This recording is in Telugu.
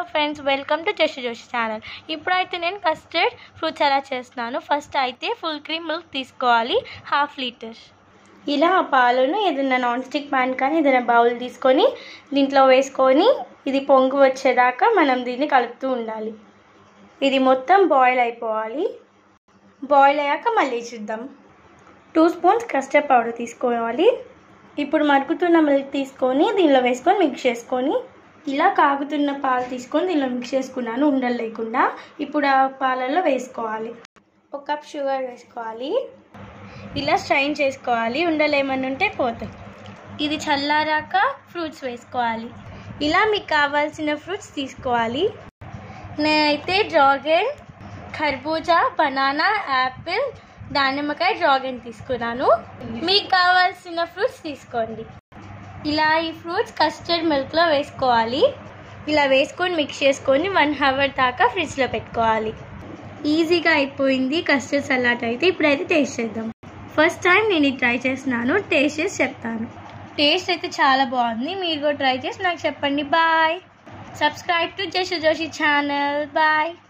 friends welcome to just Joshi channel ఇప్పుడైతే నేను కస్టర్డ్ ఫ్రూట్స్ ఎలా చేస్తున్నాను ఫస్ట్ అయితే ఫుల్ క్రీమ్ మిల్క్ తీసుకోవాలి హాఫ్ లీటర్ ఇలా ఆ పాలను ఏదైనా నాన్ స్టిక్ ప్యాన్ కానీ ఏదైనా బౌల్ తీసుకొని దీంట్లో వేసుకొని ఇది పొంగు వచ్చేదాకా మనం దీన్ని కలుపుతూ ఉండాలి ఇది మొత్తం బాయిల్ అయిపోవాలి బాయిల్ అయ్యాక మళ్ళీ చూద్దాం టూ స్పూన్స్ కస్టర్డ్ పౌడర్ తీసుకోవాలి ఇప్పుడు మరుగుతున్న మిల్క్ తీసుకొని దీనిలో వేసుకొని మిక్స్ చేసుకొని ఇలా కాగుతున్న పాలు తీసుకొని దీనిలో మిక్స్ చేసుకున్నాను ఉండలు లేకుండా ఇప్పుడు ఆ పాలల్లో వేసుకోవాలి ఒక కప్ షుగర్ వేసుకోవాలి ఇలా స్ట్రైన్ చేసుకోవాలి ఉండలు ఏమన్నా ఉంటే పోతాయి ఇది చల్లారాక ఫ్రూట్స్ వేసుకోవాలి ఇలా మీకు కావాల్సిన ఫ్రూట్స్ తీసుకోవాలి నేనైతే డ్రాగన్ ఖర్బూజా బనానా యాపిల్ దానిమ్మకాయ డ్రాగన్ తీసుకున్నాను మీకు కావాల్సిన ఫ్రూట్స్ తీసుకోండి ఇలా ఈ ఫ్రూట్స్ కస్టర్డ్ మిల్క్లో వేసుకోవాలి ఇలా వేసుకొని మిక్స్ చేసుకొని వన్ అవర్ దాకా ఫ్రిడ్జ్లో పెట్టుకోవాలి ఈజీగా అయిపోయింది కస్టర్డ్ సలాడ్ అయితే ఇప్పుడైతే టేస్ట్ చేద్దాం ఫస్ట్ టైం నేను ఇది ట్రై చేస్తున్నాను టేస్ట్ చేసి చెప్తాను టేస్ట్ అయితే చాలా బాగుంది మీరు కూడా ట్రై చేసి నాకు చెప్పండి bye subscribe to just Joshi channel bye